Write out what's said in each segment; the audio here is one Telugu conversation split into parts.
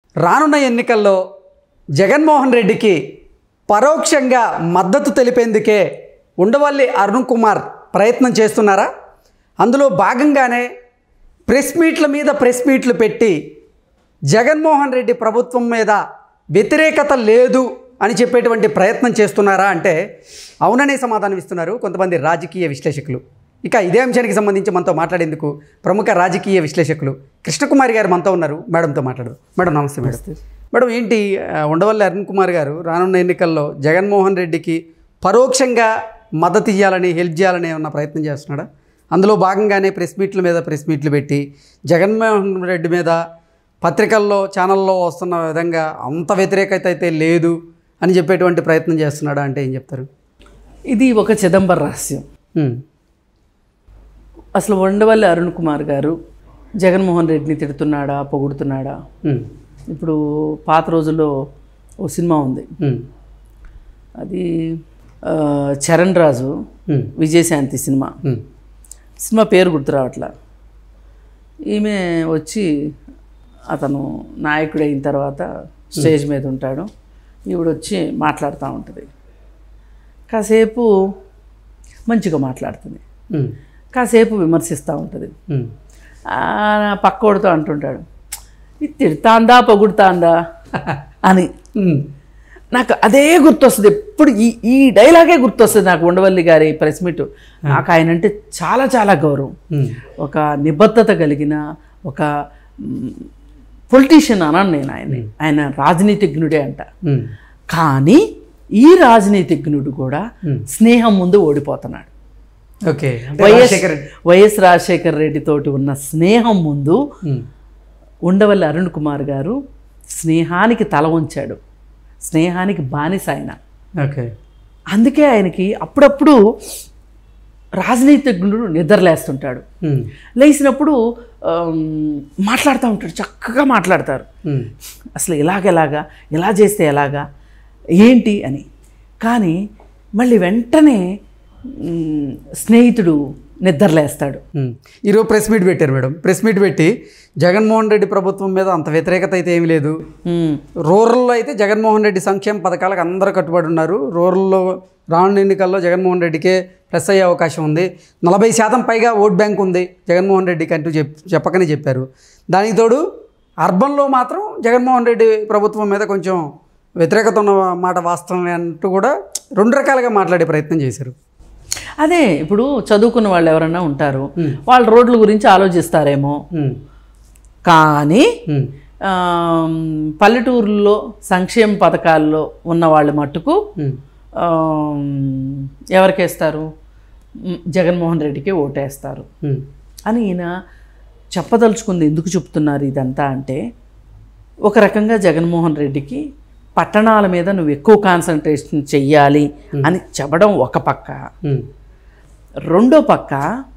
రానున్న ఎన్నికల్లో జగన్మోహన్ రెడ్డికి పరోక్షంగా మద్దతు తెలిపేందుకే ఉండవల్లి అరుణ్ కుమార్ ప్రయత్నం చేస్తున్నారా అందులో భాగంగానే ప్రెస్ మీట్ల మీద ప్రెస్ మీట్లు పెట్టి జగన్మోహన్ రెడ్డి ప్రభుత్వం మీద వ్యతిరేకత లేదు అని చెప్పేటువంటి ప్రయత్నం చేస్తున్నారా అంటే అవుననే సమాధానం ఇస్తున్నారు కొంతమంది రాజకీయ విశ్లేషకులు ఇక ఇదే అంశానికి సంబంధించి మనతో మాట్లాడేందుకు ప్రముఖ రాజకీయ విశ్లేషకులు కృష్ణకుమారి గారు మనతో ఉన్నారు మేడంతో మాట్లాడదు మేడం నమస్తే మేడం మేడం ఏంటి ఆ, ఉండవల్లి అరుణ్ కుమార్ గారు రానున్న ఎన్నికల్లో జగన్మోహన్ రెడ్డికి పరోక్షంగా మద్దతు ఇవ్వాలని హెల్ప్ చేయాలని ఏమన్నా ప్రయత్నం చేస్తున్నాడా అందులో భాగంగానే ప్రెస్ మీట్ల మీద ప్రెస్ మీట్లు పెట్టి జగన్మోహన్ రెడ్డి మీద పత్రికల్లో ఛానల్లో వస్తున్న విధంగా అంత వ్యతిరేకత అయితే లేదు అని చెప్పేటువంటి ప్రయత్నం చేస్తున్నాడా అంటే ఏం చెప్తారు ఇది ఒక చిదంబర రహస్యం ఉమ్, అసలు ఉండవల్లి అరుణ్ కుమార్ గారు జగన్మోహన్ రెడ్డిని తిడుతున్నాడా పొగుడుతున్నాడా ఉమ్, ఇప్పుడు పాత రోజుల్లో ఓ సినిమా ఉంది ఉమ్, అది ఆ, చరణ్ రాజు ఉమ్, విజయశాంతి సినిమా ఉమ్, సినిమా పేరు గుర్తు రావట్లా ఈమె వచ్చి అతను నాయకుడు అయిన తర్వాత స్టేజ్ మీద ఉంటాడు ఈవిడ వచ్చి మాట్లాడుతూ ఉంటుంది కాసేపు మంచిగా మాట్లాడుతుంది ఉమ్, కాసేపు విమర్శిస్తూ ఉంటుంది ఉమ్, ఆ, పక్కోడితో అంటుంటాడు ఇది తిడతాందా పొగుడుతాందా అని ఉమ్, నాకు అదే గుర్తొస్తుంది ఎప్పుడు ఈ ఈ డైలాగే గుర్తొస్తుంది నాకు ఉండవల్లి గారి ప్రెస్ మీట్ నాకు ఆయన అంటే చాలా చాలా గౌరవం ఉమ్, ఒక నిబద్ధత కలిగిన ఒక పొలిటీషియన్ అనను నేను ఆయన్ని ఆయన రాజనీతిజ్ఞుడే అంట ఉమ్, కానీ ఈ రాజనీతిజ్ఞుడు కూడా స్నేహం ముందు ఓడిపోతున్నాడు ఓకే అంటే వైఎస్ రాజశేఖర్ రెడ్డి వైఎస్ రాజశేఖర్ రెడ్డి తోటి ఉన్న స్నేహం ముందు ఉమ్, ఉండవల్లి అరుణ్ కుమార్ గారు స్నేహానికి తల ఉంచాడు స్నేహానికి బానిస ఆయన ఓకే అందుకే ఆయనకి అప్పుడప్పుడు రాజనీతిజ్ఞుడు నిద్రలేస్తుంటాడు ఉమ్, లేచినప్పుడు ఆమ్, మాట్లాడుతూ ఉంటాడు చక్కగా మాట్లాడతారు ఉమ్, అసలు ఇలాగెలాగా ఇలా చేస్తే ఎలాగా ఏంటి అని కానీ మళ్ళీ వెంటనే మ్, స్నేహితుడు నిద్రలేస్తాడు ఉమ్. ఈరోజు ప్రెస్ మీట్ పెట్టారు మేడం ప్రెస్ మీట్ పెట్టి జగన్మోహన్ రెడ్డి ప్రభుత్వం మీద అంత వ్యతిరేకత అయితే ఏమీ లేదు మ్, రూరల్లో అయితే జగన్మోహన్ రెడ్డి సంక్షేమ పథకాలకు అందరూ కట్టుబడి ఉన్నారు రూరల్లో రానున్న ఎన్నికల్లో జగన్మోహన్ రెడ్డికే ప్లస్ అయ్యే అవకాశం ఉంది నలభై శాతం పైగా ఓట్ బ్యాంక్ ఉంది జగన్మోహన్ రెడ్డికి అంటూ చెప్ చెప్పకనే చెప్పారు దానికి తోడు అర్బన్లో మాత్రం జగన్మోహన్ రెడ్డి ప్రభుత్వం మీద కొంచెం వ్యతిరేకత ఉన్న మాట వాస్తవమే అంటూ కూడా రెండు రకాలుగా మాట్లాడే ప్రయత్నం చేశారు అదే ఇప్పుడు చదువుకున్న వాళ్ళు ఎవరన్నా ఉంటారు వాళ్ళు రోడ్ల గురించి ఆలోచిస్తారేమో ఉమ్, కానీ ఉమ్, ఆమ్, పల్లెటూరులో సంక్షేమ పథకాల్లో ఉన్న వాళ్ళు మట్టుకు ఉమ్, ఆమ్, ఎవరికేస్తారు మ్, జగన్మోహన్ రెడ్డికి ఓటేస్తారు ఉమ్, అని ఈయన చెప్పదలుచుకుంది ఎందుకు చెప్తున్నారు ఇదంతా అంటే ఒక రకంగా జగన్మోహన్ రెడ్డికి పట్టణాల మీద నువ్వు ఎక్కువ కాన్సన్ట్రేషన్ చెయ్యాలి అని చెప్పడం ఒక పక్క ఉమ్, రెండో పక్క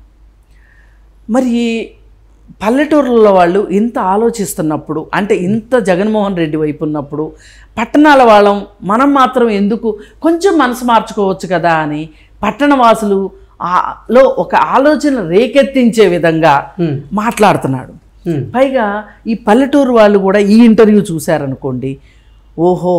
మరి పల్లెటూరుల వాళ్ళు ఇంత ఆలోచిస్తున్నప్పుడు అంటే ఇంత జగన్మోహన్ రెడ్డి వైపు ఉన్నప్పుడు పట్టణాల వాళ్ళం మనం మాత్రం ఎందుకు కొంచెం మనసు మార్చుకోవచ్చు కదా అని పట్టణవాసులు ఆ- లో ఒక ఆలోచన రేకెత్తించే విధంగా ఉమ్, మాట్లాడుతున్నాడు ఉమ్, పైగా ఈ పల్లెటూరు వాళ్ళు కూడా ఈ ఇంటర్వ్యూ చూశారనుకోండి ఓహో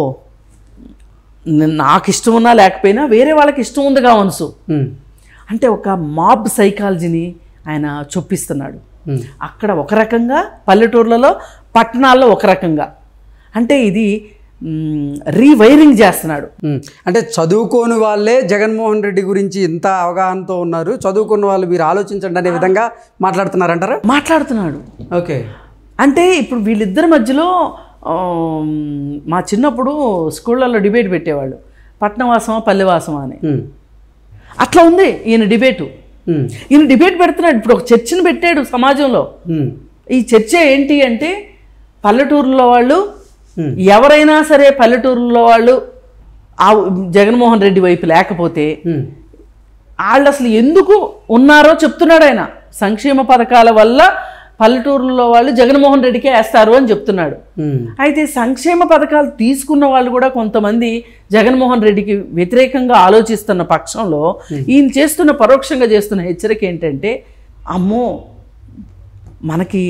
న- నాకు ఇష్టం ఉన్నా లేకపోయినా వేరే వాళ్ళకి ఇష్టం ఉంది కావనుసు ఉమ్, అంటే ఒక మాబ్ సైకాలజీని ఆయన చొప్పిస్తున్నాడు ఉమ్. అక్కడ ఒక రకంగా పల్లెటూర్లలో పట్టణాల్లో ఒక రకంగా అంటే ఇది మ్, రీవైరింగ్ చేస్తున్నాడు ఉమ్, అంటే చదువుకోని వాళ్ళే జగన్మోహన్ రెడ్డి గురించి ఇంత అవగాహనతో ఉన్నారు చదువుకున్న వాళ్ళు మీరు ఆలోచించండి అనే విధంగా మాట్లాడుతున్నారంటారా మాట్లాడుతున్నాడు ఓకే అంటే ఇప్పుడు వీళ్ళిద్దరి మధ్యలో ఆమ్, మా చిన్నప్పుడు స్కూళ్ళల్లో డిబేట్ పెట్టేవాళ్ళు పట్నవాసమా పల్లెవాసమా అని ఉమ్, అట్లా ఉంది ఈయన డిబేటు ఉమ్, ఈయన డిబేట్ పెడుతున్నాడు ఇప్పుడు ఒక చర్చను పెట్టాడు సమాజంలో ఉమ్, ఈ చర్చ ఏంటి అంటే పల్లెటూరులో వాళ్ళు Hmm. ఎవరైనా సరే పల్లెటూరులో వాళ్ళు ఆ జగన్మోహన్ రెడ్డి వైపు లేకపోతే ఉమ్, వాళ్ళు అసలు ఎందుకు ఉన్నారో చెప్తున్నాడు ఆయన సంక్షేమ పథకాల వల్ల పల్లెటూరులో వాళ్ళు జగన్మోహన్ రెడ్డికే వేస్తారు అని చెప్తున్నాడు ఉమ్, అయితే సంక్షేమ పథకాలు తీసుకున్న వాళ్ళు కూడా కొంతమంది జగన్మోహన్ రెడ్డికి వ్యతిరేకంగా ఆలోచిస్తున్న పక్షంలో ఈయన చేస్తున్న పరోక్షంగా చేస్తున్న హెచ్చరిక ఏంటంటే అమ్మో మనకి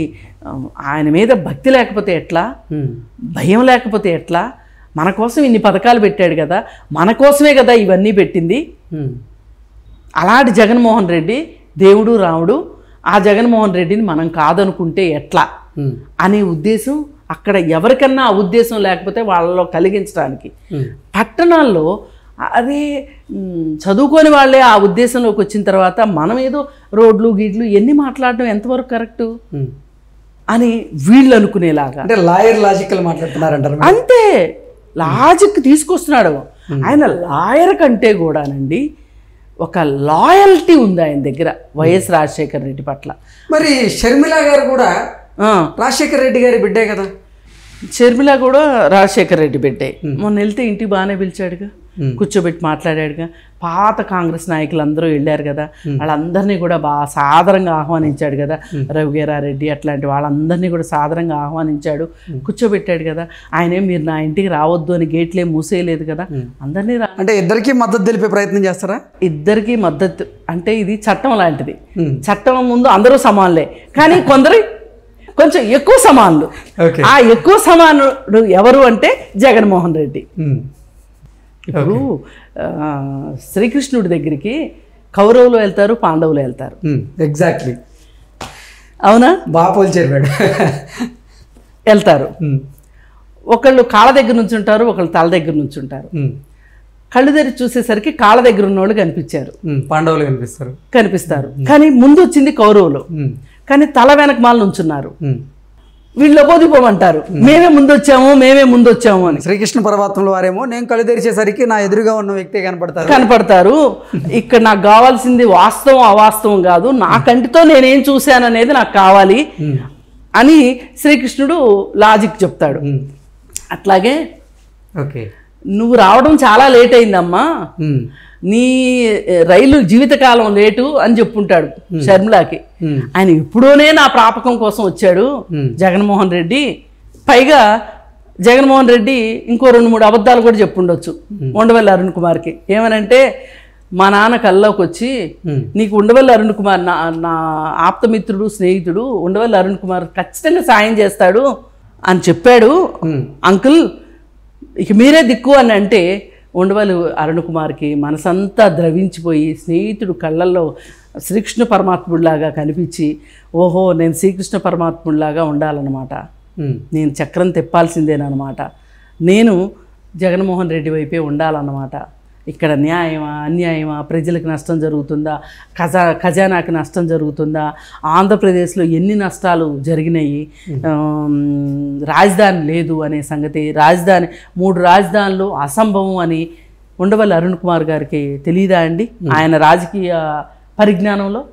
ఆ, ఆయన మీద భక్తి లేకపోతే ఎట్లా ఉమ్. భయం లేకపోతే ఎట్లా మన కోసం ఇన్ని పథకాలు పెట్టాడు కదా మన కోసమే కదా ఇవన్నీ పెట్టింది ఉమ్. అలాంటి జగన్మోహన్ రెడ్డి దేవుడు రాముడు ఆ జగన్మోహన్ రెడ్డిని మనం కాదనుకుంటే ఎట్లా ఉమ్. అనే ఉద్దేశం అక్కడ ఎవరికన్నా ఆ ఉద్దేశం లేకపోతే వాళ్ళలో కలిగించడానికి ఉమ్. పట్టణాల్లో అదే మ్, చదువుకోని వాళ్ళే ఆ ఉద్దేశంలోకి వచ్చిన తర్వాత మనం ఏదో రోడ్లు గీడ్లు ఎన్ని మాట్లాడడం ఎంతవరకు కరెక్టు ఉమ్. అని వీళ్ళు అనుకునేలాగా అంటే లాయర్ లాజికల్ మాట్లాడుతున్నారంటారు మీరు? అంతే లాజిక్ తీసుకొస్తున్నాడు ఆయన లాయర్ కంటే కూడానండి ఒక లాయల్టీ ఉంది ఆయన దగ్గర వైఎస్ రాజశేఖర రెడ్డి పట్ల మరి షర్మిల గారు కూడా ఆ, రాజశేఖర రెడ్డి గారి బిడ్డే కదా షర్మిల కూడా రాజశేఖర రెడ్డి బిడ్డే మొన్న వెళ్తే ఇంటికి బాగానే పిలిచాడుగా కూర్చోబెట్టి మాట్లాడాడుగా పాత కాంగ్రెస్ నాయకులందరూ వెళ్ళారు కదా వాళ్ళందరినీ కూడా బాగా సాదరంగా ఆహ్వానించాడు కదా రవిగీరారెడ్డి అట్లాంటి వాళ్ళందరినీ కూడా సాదరంగా ఆహ్వానించాడు కూర్చోబెట్టాడు కదా ఆయనే మీరు నా ఇంటికి రావద్దు అని గేట్లే మూసేయలేదు కదా అందరినీ రా అంటే ఇద్దరికి మద్దతు తెలిపే ప్రయత్నం చేస్తారా ఇద్దరికి మద్దతు అంటే ఇది చట్టం లాంటిది Hmm. చట్టం ముందు అందరూ సమానులే కానీ కొందరు కొంచెం ఎక్కువ సమానులు ఓకే ఆ ఎక్కువ సమానుడు ఎవరు అంటే జగన్మోహన్ రెడ్డి ఉమ్. ఇప్పుడు ఆ, శ్రీకృష్ణుడి దగ్గరికి కౌరవులు వెళ్తారు పాండవులు వెళ్తారు ఉమ్. ఎగ్జాక్ట్లీ అవునా బాగా పోల్చారు మేడం వెళ్తారు ఉమ్. ఒకళ్ళు కాళ్ళ దగ్గర నుంచి ఉంటారు ఒకళ్ళు తల దగ్గర నుంచి ఉంటారు ఉమ్. కళ్ళు తెరిచి చూసేసరికి కాళ్ళ దగ్గర ఉన్నోళ్ళు కనిపించారు ఉమ్. పాండవులు కనిపిస్తారు కనిపిస్తారు కానీ ముందు వచ్చింది కౌరవులు ఉమ్. కానీ తల వెనక మాల నుంచున్నారు ఉమ్. వీళ్ళు బోధిపోమంటారు మేమే ముందు వచ్చాము మేమే ముందు వచ్చాము అని శ్రీకృష్ణ పరమాత్మల వారేమో నేను కళ్ళు తెరిచేసరికి నా ఎదురుగా ఉన్న వ్యక్తి కనపడతారు కనపడతారు ఇక్కడ నాకు కావాల్సింది వాస్తవం అవాస్తవం కాదు నా కంటితో నేనేం చూశాననేది నాకు కావాలి ఉమ్. అని శ్రీకృష్ణుడు లాజిక్ చెప్తాడు ఉమ్. అట్లాగే ఓకే నువ్వు రావడం చాలా లేట్ అయిందమ్మా ఉమ్. నీ ఏ, రైలు జీవితకాలం లేటు అని చెప్పుంటాడు షర్మిలాకి ఉమ్. ఆయన ఎప్పుడోనే నా ప్రాపకం కోసం వచ్చాడు Hmm. జగన్మోహన్ రెడ్డి పైగా జగన్మోహన్ రెడ్డి ఇంకో రెండు మూడు అబద్ధాలు కూడా చెప్పుండొచ్చు ఉండవల్లి అరుణ్ కుమార్కి ఏమనంటే మా నాన్న కల్లోకి వచ్చి ఉమ్. నీకు ఉండవల్లి అరుణ్ కుమార్ నా నా ఆప్తమిత్రుడు స్నేహితుడు ఉండవల్లి అరుణ్ కుమార్ ఖచ్చితంగా సాయం చేస్తాడు అని చెప్పాడు ఉమ్. అంకుల్ ఇక మీరే దిక్కు అని అంటే ఉండవల్లి అరుణ్ కుమార్కి మనసంతా ద్రవించిపోయి స్నేహితుడు కళ్ళల్లో శ్రీకృష్ణ పరమాత్ముడిలాగా కనిపించి ఓహో నేను శ్రీకృష్ణ పరమాత్ముడిలాగా ఉండాలన్నమాట ఉమ్. నేను చక్రం తెప్పాల్సిందేనమాట నేను జగన్మోహన్ రెడ్డి వైపే ఉండాలన్నమాట ఇక్కడ న్యాయమా అన్యాయమా ప్రజలకు నష్టం జరుగుతుందా ఖజా ఖజానాకి నష్టం జరుగుతుందా ఆంధ్రప్రదేశ్లో ఎన్ని నష్టాలు జరిగినాయి ఆమ్, రాజధాని లేదు అనే సంగతి రాజధాని మూడు రాజధానులు అసంభవం అని ఉండవల్లి అరుణ్ కుమార్ గారికి తెలియదా అండి ఆయన రాజకీయ పరిజ్ఞానంలో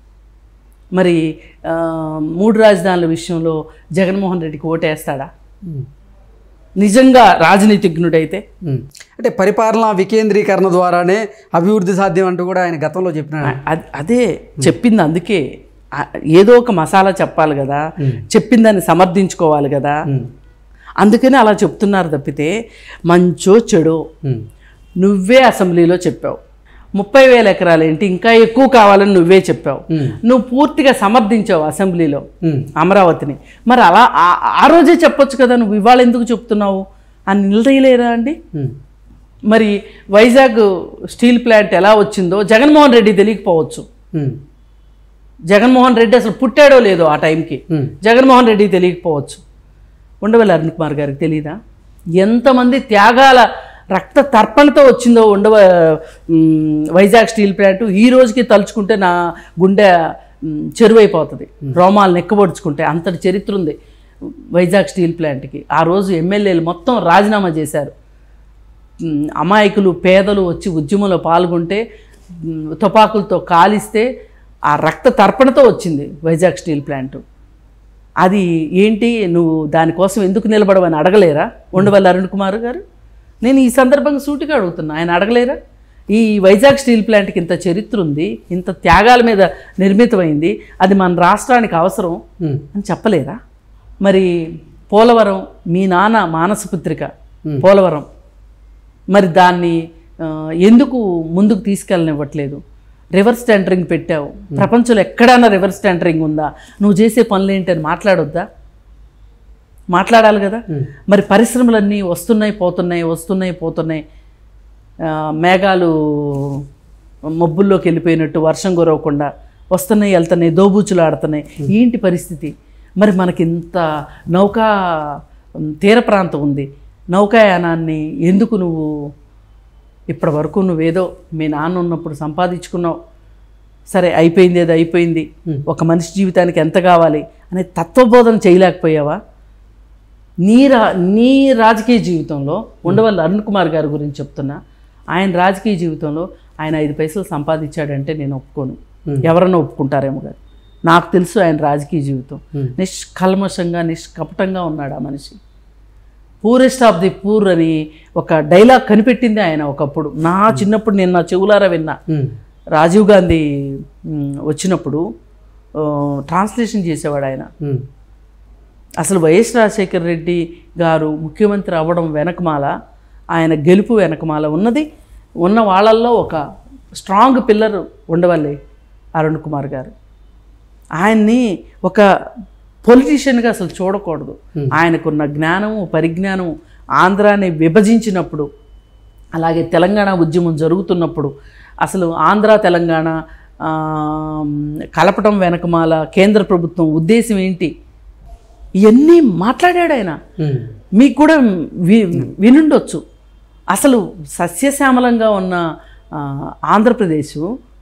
మరి ఆ, మూడు రాజధానుల విషయంలో జగన్మోహన్ రెడ్డికి ఓటేస్తాడా ఉమ్. నిజంగా రాజనీతిజ్ఞుడైతే ఉమ్. అంటే పరిపాలన వికేంద్రీకరణ ద్వారానే అభివృద్ధి సాధ్యం అంటూ కూడా ఆయన గతంలో చెప్పినాడు అ- అదే చెప్పింది అందుకే ఆ, ఏదో ఒక మసాలా చెప్పాలి కదా చెప్పిన దాన్ని సమర్థించుకోవాలి కదా ఉమ్. అందుకని అలా చెప్తున్నారు తప్పితే మంచో చెడో ఉమ్. నువ్వే అసెంబ్లీలో చెప్పావు ముప్పై వేల ఎకరాలు ఏంటి ఇంకా ఎక్కువ కావాలని నువ్వే చెప్పావు ఉమ్. నువ్వు పూర్తిగా సమర్థించావు అసెంబ్లీలో ఉమ్. అమరావతిని మరి అలా ఆ- ఆ రోజే చెప్పొచ్చు కదా నువ్వు ఇవాళ ఎందుకు చెప్తున్నావు అని నిలదీయలేరా అండి ఉమ్. మరి వైజాగ్ స్టీల్ ప్లాంట్ ఎలా వచ్చిందో జగన్మోహన్ రెడ్డి తెలియకపోవచ్చు ఉమ్. జగన్మోహన్ రెడ్డి అసలు పుట్టాడో లేదో ఆ టైంకి ఉమ్. జగన్మోహన్ రెడ్డి తెలియకపోవచ్చు ఉండవల్లి అరుణ్ కుమార్ గారికి తెలీదా ఎంతమంది త్యాగాల రక్త తర్పణతో వచ్చిందో ఉండవ ఉమ్, వైజాగ్ స్టీల్ ప్లాంట్ ఈ రోజుకి తలుచుకుంటే నా గుండె ఉమ్, చెరువైపోతుంది రోమాలు నెక్కబొడుచుకుంటే అంతటి చరిత్ర ఉంది వైజాగ్ స్టీల్ ప్లాంట్కి ఆ రోజు ఎమ్మెల్యేలు మొత్తం రాజీనామా చేశారు ఉమ్, అమాయకులు పేదలు వచ్చి ఉద్యమంలో పాల్గొంటే ఉమ్, తుపాకులతో కాలిస్తే ఆ రక్త తర్పణతో వచ్చింది వైజాగ్ స్టీల్ ప్లాంట్ అది ఏంటి నువ్వు దానికోసం ఎందుకు నిలబడవని అడగలేరా ఉండవల్లి అరుణ్ కుమార్ గారు నేను ఈ సందర్భంగా సూటిగా అడుగుతున్నా ఆయన అడగలేరా ఈ వైజాగ్ స్టీల్ ప్లాంట్కి ఇంత చరిత్ర ఉంది ఇంత త్యాగాల మీద నిర్మితమైంది అది మన రాష్ట్రానికి అవసరం ఉమ్. అని చెప్పలేరా మరి పోలవరం మీ నాన్న మానసపుత్రిక పోలవరం మరి దాన్ని ఆ, ఎందుకు ముందుకు తీసుకెళ్ళనివ్వట్లేదు రివర్స్ టెండరింగ్ పెట్టావు ప్రపంచంలో ఎక్కడైనా రివర్స్ టెండరింగ్ ఉందా నువ్వు చేసే పనులు ఏంటి అని మాట్లాడొద్దా మాట్లాడాలి కదా మరి పరిశ్రమలన్నీ వస్తున్నాయి పోతున్నాయి వస్తున్నాయి పోతున్నాయి ఆ, మేఘాలు మబ్బుల్లోకి వెళ్ళిపోయినట్టు వర్షం కురవకుండా వస్తున్నాయి వెళ్తున్నాయి దోబూచులు ఆడుతున్నాయి ఏంటి పరిస్థితి మరి మనకి ఇంత నౌకా ఉమ్, తీర ప్రాంతం ఉంది నౌకాయానాన్ని ఎందుకు నువ్వు ఇప్పటి వరకు నువ్వేదో మీ నాన్న ఉన్నప్పుడు సంపాదించుకున్నావు సరే అయిపోయింది అది అయిపోయింది ఒక మనిషి జీవితానికి ఎంత కావాలి అనే తత్వబోధన చేయలేకపోయావా నీ రా నీ రాజకీయ జీవితంలో ఉండవల్లి అరుణ్ కుమార్ గారి గురించి చెప్తున్నా ఆయన రాజకీయ జీవితంలో ఆయన ఐదు పైసలు సంపాదించాడంటే నేను ఒప్పుకోను ఎవరన్నా ఒప్పుకుంటారేమో కానీ నాకు తెలుసు ఆయన రాజకీయ జీవితం నిష్కల్మషంగా నిష్కపటంగా ఉన్నాడు ఆ మనిషి పూరెస్ట్ ఆఫ్ ది పూర్ అని ఒక డైలాగ్ కనిపెట్టింది ఆయన ఒకప్పుడు నా చిన్నప్పుడు నేను నా చెవులారా విన్నా రాజీవ్ గాంధీ మ్, వచ్చినప్పుడు ఆ, ట్రాన్స్లేషన్ చేసేవాడు ఆయన అసలు వైఎస్ రాజశేఖర రెడ్డి గారు ముఖ్యమంత్రి అవ్వడం వెనకమాల ఆయన గెలుపు వెనకమాల ఉన్నది ఉన్న వాళ్ళల్లో ఒక స్ట్రాంగ్ పిల్లర్ ఉండవల్లి అరుణ్ కుమార్ గారు ఆయన్ని ఒక పొలిటీషియన్గా అసలు చూడకూడదు ఆయనకున్న జ్ఞానము పరిజ్ఞానము ఆంధ్రాని విభజించినప్పుడు అలాగే తెలంగాణ ఉద్యమం జరుగుతున్నప్పుడు అసలు ఆంధ్ర తెలంగాణ ఆ, కలపటం వెనకమాల కేంద్ర ప్రభుత్వం ఉద్దేశం ఏంటి ఇవన్నీ మాట్లాడాడు ఆయన మీకు కూడా వి వినుండొచ్చు అసలు సస్యశ్యామలంగా ఉన్న ఆ, ఆంధ్రప్రదేశ్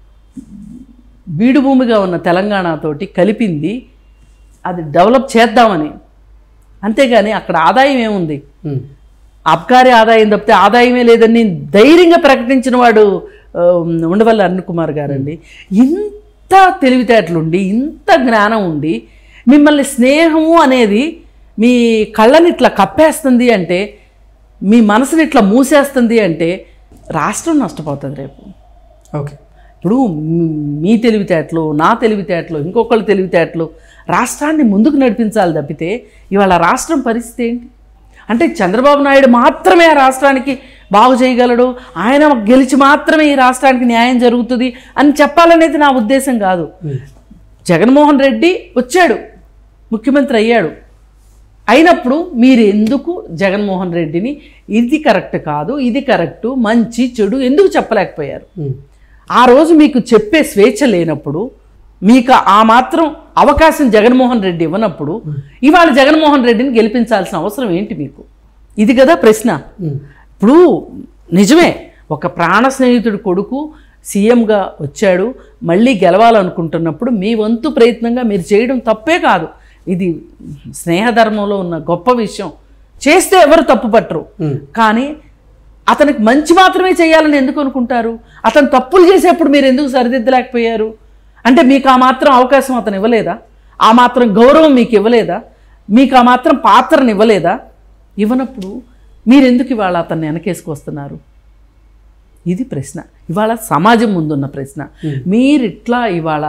బీడు భూమిగా ఉన్న తెలంగాణతోటి కలిపింది అది డెవలప్ చేద్దామని అంతేగాని అక్కడ ఆదాయం ఏముంది అబ్కారీ ఆదాయం తప్పితే ఆదాయమే లేదని ధైర్యంగా ప్రకటించిన వాడు ఆ, ఉండవల్లి అరుణ్ కుమార్ గారండి ఇంత తెలివితేటలుండి ఇంత జ్ఞానం ఉండి మిమ్మల్ని స్నేహము అనేది మీ కళ్ళని ఇట్లా కప్పేస్తుంది అంటే మీ మనసుని ఇట్లా మూసేస్తుంది అంటే రాష్ట్రం నష్టపోతుంది రేపు ఓకే ఇప్పుడు మ్- మీ తెలివితేటలు నా తెలివితేటలు ఇంకొకళ్ళ తెలివితేటలు రాష్ట్రాన్ని ముందుకు నడిపించాలి తప్పితే ఇవాళ రాష్ట్రం పరిస్థితి ఏంటి అంటే చంద్రబాబు నాయుడు మాత్రమే ఆ రాష్ట్రానికి బాగు చేయగలడు ఆయన గెలిచి మాత్రమే ఈ రాష్ట్రానికి న్యాయం జరుగుతుంది అని చెప్పాలనేది నా ఉద్దేశం కాదు జగన్మోహన్ రెడ్డి వచ్చాడు ముఖ్యమంత్రి అయ్యాడు అయినప్పుడు మీరు ఎందుకు జగన్మోహన్ రెడ్డిని ఇది కరెక్ట్ కాదు ఇది కరెక్టు మంచి చెడు ఎందుకు చెప్పలేకపోయారు ఆ రోజు మీకు చెప్పే స్వేచ్ఛ లేనప్పుడు మీకు ఆ మాత్రం అవకాశం జగన్మోహన్ రెడ్డి ఇవ్వనప్పుడు ఇవాళ జగన్మోహన్ రెడ్డిని గెలిపించాల్సిన అవసరం ఏంటి మీకు ఇది కదా ప్రశ్న ఇప్పుడు నిజమే ఒక ప్రాణ స్నేహితుడి కొడుకు సీఎంగా వచ్చాడు మళ్ళీ గెలవాలనుకుంటున్నప్పుడు మీ వంతు ప్రయత్నంగా మీరు చేయడం తప్పే కాదు ఇది స్నేహధర్మంలో ఉన్న గొప్ప విషయం చేస్తే ఎవరు తప్పు పట్టరు కానీ అతనికి మంచి మాత్రమే చేయాలని ఎందుకు అనుకుంటారు అతను తప్పులు చేసేప్పుడు మీరు ఎందుకు సరిదిద్దలేకపోయారు అంటే మీకు ఆ మాత్రం అవకాశం అతను ఇవ్వలేదా ఆ మాత్రం గౌరవం మీకు ఇవ్వలేదా మీకు ఆ మాత్రం పాత్రను ఇవ్వలేదా ఇవ్వనప్పుడు మీరు ఎందుకు ఇవాళ అతన్ని వెనకేసుకొస్తున్నారు ఇది ప్రశ్న ఇవాళ సమాజం ముందున్న ప్రశ్న మీరు ఇట్లా ఇవాళ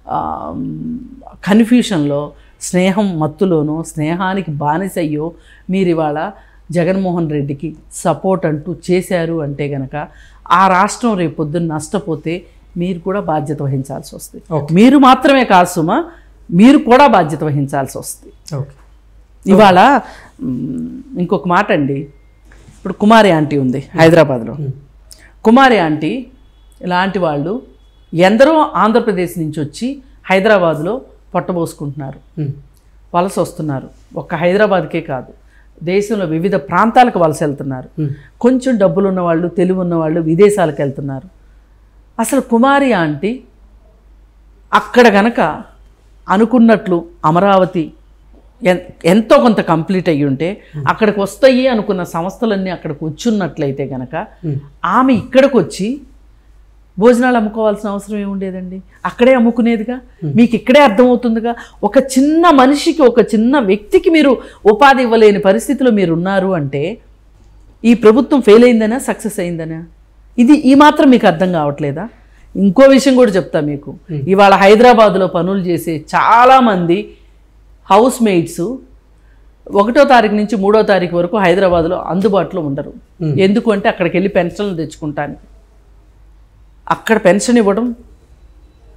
కన్ఫ్యూషన్లో స్నేహం మత్తులోనో స్నేహానికి బానిసయ్యో మీరు ఇవాళ జగన్మోహన్ రెడ్డికి సపోర్ట్ అంటూ చేశారు అంటే గనక ఆ రాష్ట్రం రేపు పొద్దున్న నష్టపోతే మీరు కూడా బాధ్యత వహించాల్సి వస్తుంది మీరు మాత్రమే కాదు సుమా మీరు కూడా బాధ్యత వహించాల్సి వస్తుంది ఓకే ఇవాళ మ్, ఇంకొక మాట అండి ఇప్పుడు కుమారి ఆంటీ ఉంది హైదరాబాద్లో కుమారి ఆంటీ ఇలాంటి వాళ్ళు ఎందరో ఆంధ్రప్రదేశ్ నుంచి వచ్చి హైదరాబాద్లో పొట్టబోసుకుంటున్నారు వలస వస్తున్నారు ఒక్క హైదరాబాద్కే కాదు దేశంలో వివిధ ప్రాంతాలకు వలస వెళ్తున్నారు కొంచెం డబ్బులు ఉన్నవాళ్ళు తెలివి ఉన్నవాళ్ళు విదేశాలకు వెళ్తున్నారు అసలు కుమారి ఆంటీ అక్కడ గనక అనుకున్నట్లు అమరావతి ఎన్- ఎంతో కొంత కంప్లీట్ అయ్యి ఉంటే అక్కడికి వస్తాయి అనుకున్న సంస్థలన్నీ అక్కడికి వచ్చున్నట్లయితే గనక ఆమె ఇక్కడికి వచ్చి భోజనాలు అమ్ముకోవాల్సిన అవసరం ఏముండేదండి అక్కడే అమ్ముకునేదిగా మీకు ఇక్కడే అర్థమవుతుందిగా ఒక చిన్న మనిషికి ఒక చిన్న వ్యక్తికి మీరు ఉపాధి ఇవ్వలేని పరిస్థితిలో మీరు ఉన్నారు అంటే ఈ ప్రభుత్వం ఫెయిల్ అయిందనా సక్సెస్ అయిందనా ఇది ఈ మాత్రం మీకు అర్థం కావట్లేదా ఇంకో విషయం కూడా చెప్తా మీకు ఇవాళ హైదరాబాద్లో పనులు చేసే చాలామంది హౌస్ మేట్స్ ఒకటో తారీఖు నుంచి మూడో తారీఖు వరకు హైదరాబాద్లో అందుబాటులో ఉండరు ఎందుకు అంటే అక్కడికి వెళ్ళి పెన్షన్లు తెచ్చుకుంటానికి అక్కడ పెన్షన్ ఇవ్వడం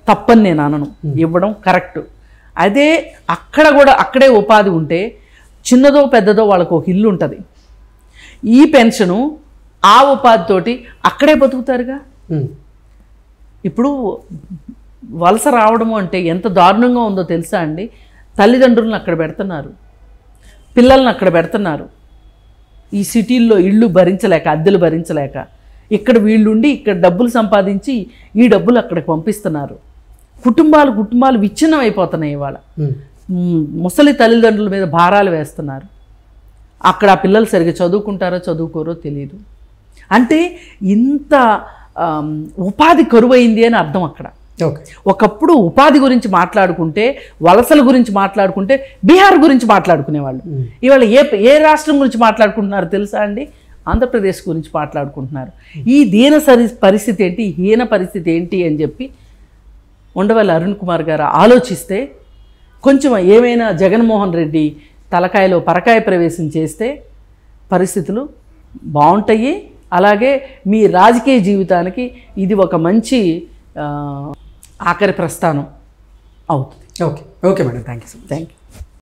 తప్పని నేను అనను ఇవ్వడం కరెక్ట్ అదే అక్కడ కూడా అక్కడే ఉపాధి ఉంటే చిన్నదో పెద్దదో వాళ్ళకు ఒక ఇల్లు ఉంటుంది ఈ పెన్షను ఆ ఉపాధితోటి అక్కడే బతుకుతారుగా ఉమ్. ఇప్పుడు వలస రావడము అంటే ఎంత దారుణంగా ఉందో తెలుసా అండి తల్లిదండ్రులను అక్కడ పెడుతున్నారు పిల్లల్ని అక్కడ పెడుతున్నారు ఈ సిటీల్లో ఇళ్ళు భరించలేక అద్దెలు భరించలేక ఇక్కడ వీళ్ళుండి ఇక్కడ డబ్బులు సంపాదించి ఈ డబ్బులు అక్కడికి పంపిస్తున్నారు కుటుంబాలు కుటుంబాలు విచ్ఛిన్నం అయిపోతున్నాయి ఇవాళ ఉమ్. మ్, ముసలి తల్లిదండ్రుల మీద భారాలు వేస్తున్నారు అక్కడ ఆ పిల్లలు సరిగ్గా చదువుకుంటారో చదువుకోరో తెలియదు అంటే ఇంత ఆమ్, ఉపాధి కరువైంది అని అర్థం అక్కడ ఓకే ఒకప్పుడు ఉపాధి గురించి మాట్లాడుకుంటే వలసల గురించి మాట్లాడుకుంటే బీహార్ గురించి మాట్లాడుకునేవాళ్ళు ఇవాళ ఏ ఏ రాష్ట్రం గురించి మాట్లాడుకుంటున్నారు తెలుసా అండి ఆంధ్రప్రదేశ్ గురించి మాట్లాడుకుంటున్నారు ఈ దీన సరి పరిస్థితి ఏంటి హీన పరిస్థితి ఏంటి అని చెప్పి ఉండవల్లి అరుణ్ కుమార్ గారు ఆలోచిస్తే కొంచెం ఏమైనా జగన్మోహన్ రెడ్డి తలకాయలో పరకాయ ప్రవేశం చేస్తే పరిస్థితులు బాగుంటాయి అలాగే మీ రాజకీయ జీవితానికి ఇది ఒక మంచి ఆ, ఆఖరి ప్రస్థానం అవుతుంది okay okay madam thank you so much thank you